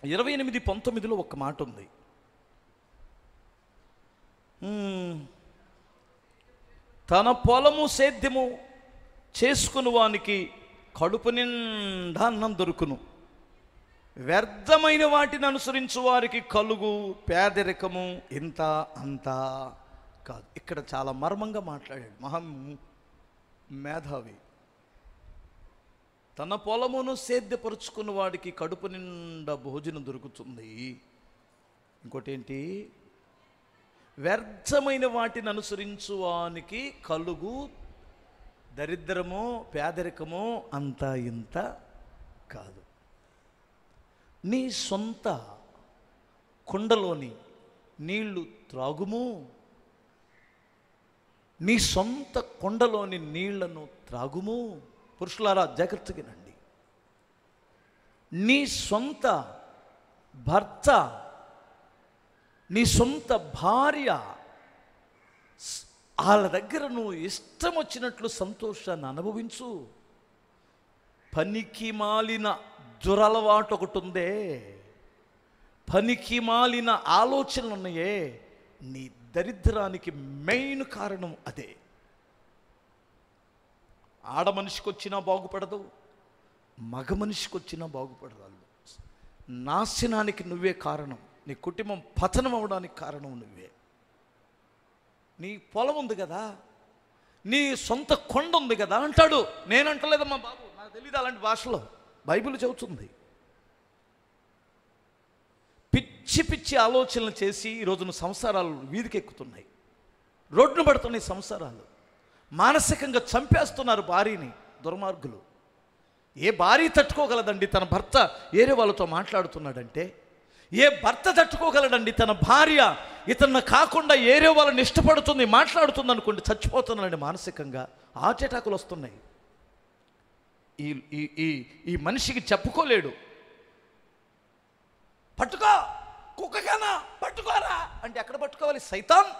ఇరవై ఎనిమిది పంతొమ్మిదిలో ఒక మాట ఉంది మ్మ్. తన పొలము సేద్యము చేసుకుని వానికి కడుపు నిండా అన్నం దొరుకును వ్యర్థమైన వాటిని అనుసరించు వారికి కలుగు పేదరికము ఇంత అంత కాదు ఇక్కడ చాలా మర్మంగా మాట్లాడాడు మహా మేధావి తన పొలమును సేద్యపరుచుకున్న వాడికి కడుపు నిండా భోజనం దొరుకుతుంది ఇంకోటి ఏంటి వ్యర్థమైన వాటిని అనుసరించు వానికి కలుగు దరిద్రము పేదరికము అంత ఇంత కాదు నీ సొంత కుండలోని నీళ్లు త్రాగుము నీ సొంత కొండలోని నీళ్లను త్రాగుము పురుషులారా జాగ్రత్తగానండి నీ సొంత భర్త నీ సొంత భార్య స్- వాళ్ళ దగ్గర నువ్వు ఇష్టం వచ్చినట్లు సంతోషాన్ని అనుభవించు పనికి మాలిన దురలవాటు ఒకటి ఉందే పనికి మాలిన ఆలోచనలు ఉన్నాయే నీ దరిద్రానికి మెయిన్ కారణం అదే ఆడ మనిషికి వచ్చినా బాగుపడదు మగ మనిషికి వచ్చినా బాగుపడదు వాళ్ళు నాశనానికి నువ్వే కారణం నీ కుటుంబం పతనం అవడానికి కారణం నువ్వే నీ పొలం ఉంది కదా నీ సొంత కొండ ఉంది కదా అంటాడు నేనంటలేదమ్మా బాబు నాకు తెలియదు అలాంటి భాషలో బైబిల్ చెబుతుంది పిచ్చి పిచ్చి ఆలోచనలు చేసి ఈ రోజున సంసారాలు వీధికెక్కుతున్నాయి రోడ్డును పడుతున్నాయి సంసారాలు మానసికంగా చంపేస్తున్నారు భార్యని దుర్మార్గులు ఏ భార్య తట్టుకోగలదండి తన భర్త ఏరే వాళ్ళతో మాట్లాడుతున్నాడంటే ఏ భర్త తట్టుకోగలడండి తన భార్య ఇతన్ని కాకుండా ఏరే వాళ్ళని ఇష్టపడుతుంది మాట్లాడుతుంది అనుకోండి చచ్చిపోతున్నాడండి మానసికంగా హార్ట్ అటాకులు వస్తున్నాయి ఈ ఈ ఈ ఈ మనిషికి చెప్పుకోలేడు పట్టుకో కుక్కగానా పట్టుకోరా అంటే ఎక్కడ పట్టుకోవాలి సైతాన్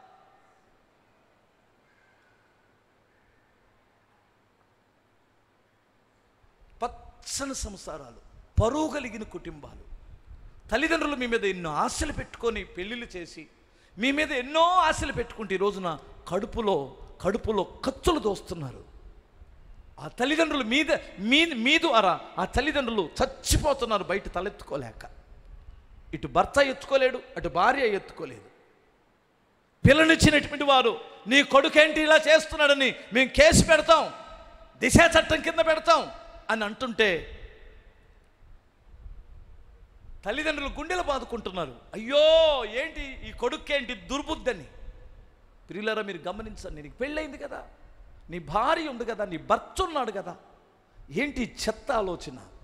పచ్చని సంసారాలు పరువు కలిగిన కుటుంబాలు తల్లిదండ్రులు మీ మీద ఎన్నో ఆశలు పెట్టుకొని పెళ్ళిళ్ళు చేసి మీ మీద ఎన్నో ఆశలు పెట్టుకుంటే ఈ రోజున కడుపులో కడుపులో కత్తులు దోస్తున్నారు ఆ తల్లిదండ్రులు మీద మీ మీదు అరా ఆ తల్లిదండ్రులు చచ్చిపోతున్నారు బయట తలెత్తుకోలేక ఇటు భర్త ఎత్తుకోలేడు అటు భార్య ఎత్తుకోలేదు పిల్లనిచ్చినటువంటి వారు నీ కొడుకేంటి ఇలా చేస్తున్నాడని మేము కేసు పెడతాం దిశా చట్టం కింద పెడతాం అని అంటుంటే తల్లిదండ్రులు గుండెలు బాదుకుంటున్నారు అయ్యో ఏంటి ఈ కొడుకేంటి దుర్బుద్ధని ప్రియులారా మీరు గమనించండి నీకు పెళ్ళయింది కదా నీ భార్య ఉంది కదా నీ భర్త ఉన్నాడు కదా ఏంటి ఈ చెత్త ఆలోచన